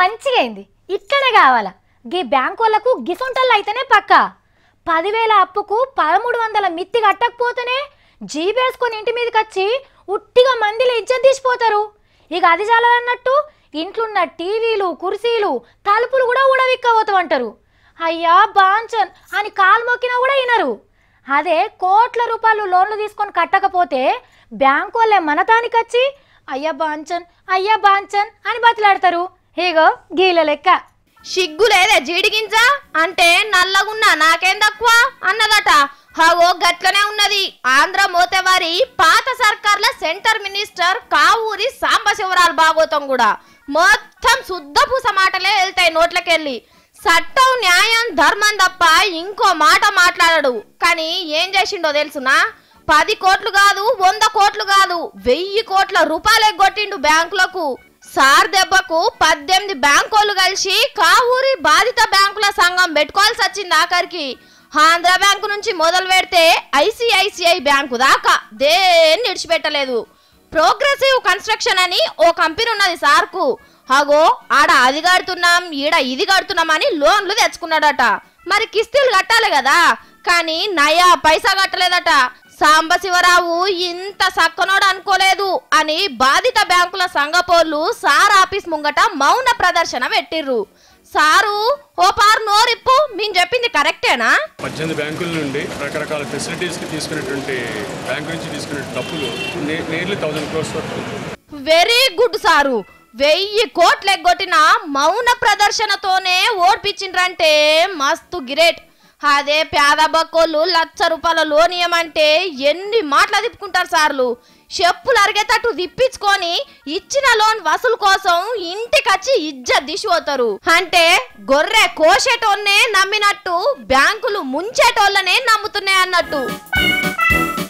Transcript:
మంచిగా అయింది ఇట్లనే కావాలా గీ బ్యాంక్ వాళ్ళకు గిసొంటల్లో అయితేనే పక్క పదివేల అప్పుకు పదమూడు వందల మిత్తి కట్టకపోతేనే జీబేసుకొని ఇంటి మీదకి వచ్చి ఉట్టిగా మందిలో ఇజ్జత్ తీసిపోతారు ఇక అది చాలదన్నట్టు ఇంట్లున్న టీవీలు కుర్చీలు తలుపులు కూడా ఊడవిక్కబోతామంటారు అయ్యా బాంచన్ అని కాలు మొక్కినా కూడా వినరు అదే కోట్ల రూపాయలు లోన్లు తీసుకొని కట్టకపోతే బ్యాంకు వాళ్ళే మనతానికి వచ్చి అయ్యా బాంచన్ అయ్యా బాంచన్ అని బతిలాడతారు ఇగో గీల లెక్క సిగ్గు లేదే జీడిగింజ అంటే నల్లగున్నా నాకేం తక్కువ అన్నదట హగో గట్లనే ఉన్నది ఆంధ్ర మోతేవారి పాత సర్కార్ల సెంటర్ మినిస్టర్ కావూరి సాంబశివరాలు భాగవతం కూడా మొత్తం శుద్ధపూస మాటలే వెళ్తాయి నోట్లకెళ్ళి చట్టం న్యాయం ధర్మం తప్ప ఇంకో మాట మాట్లాడడు కానీ ఏం చేసిండో తెలుసునా పది కోట్లు కాదు వంద కోట్లు కాదు వెయ్యి కోట్ల రూపాయలు ఎగ్గొట్టిండు బ్యాంకులకు సార్ దెబ్బకు పద్దెనిమిది బ్యాంకోళ్ళు కలిసి కావూరి బాధిత బ్యాంకుల సంఘం పెట్టుకోవాల్సి వచ్చింది ఆఖరికి ఆంధ్ర బ్యాంకు నుంచి మొదలు పెడితే ఐసిఐసిఐ బ్యాంకు దాకా దేన్ని విడిచిపెట్టలేదు ప్రోగ్రెసివ్ కన్స్ట్రక్షన్ అని ఓ కంపెనీ ఉన్నది సార్కు అగో ఆడ అది కడుతున్నాం ఈడ ఇది కడుతున్నాం అని లోన్లు తెచ్చుకున్నాడట మరి కిస్తీలు కట్టాలి కదా కానీ నయా పైసా కట్టలేదట సాంబశివరావు ఇంత సక్కనోడు అనుకోలేదు అని బాధిత బ్యాంకుల సంఘపోళ్ళు సార్ ఆఫీస్ ముంగట మౌన ప్రదర్శన పెట్టిర్రు సారు ఓ పారు నోరిప్పు మేము చెప్పింది కరెక్టేనా పద్దెనిమిది బ్యాంకుల నుండి రకరకాల ఫెసిలిటీస్కి తీసుకునేటువంటి బ్యాంకు నుంచి తీసుకునే డబ్బులు నియర్లీ థౌజండ్ క్రోర్స్ వరకు వెరీ గుడ్ సారు వెయ్యి కోట్లు ఎగ్గొట్టిన మౌన ప్రదర్శనతోనే ఓడిపించిండ్రంటే మస్తు గ్రేట్ అదే పేద బక్కోళ్ళు లక్ష రూపాయల లోన్ ఇయ్యమంటే ఎన్ని మాటలు తిప్పుకుంటారు సార్లు చెప్పులు అరిగేటట్టు తిప్పించుకొని ఇచ్చిన లోన్ వసూలు కోసం ఇంటికొచ్చి ఇజ్జత్ దిశపోతారు అంటే గొర్రె కోసేటోన్నే నమ్మినట్టు బ్యాంకులు ముంచేటోళ్ళనే నమ్ముతున్నాయి అన్నట్టు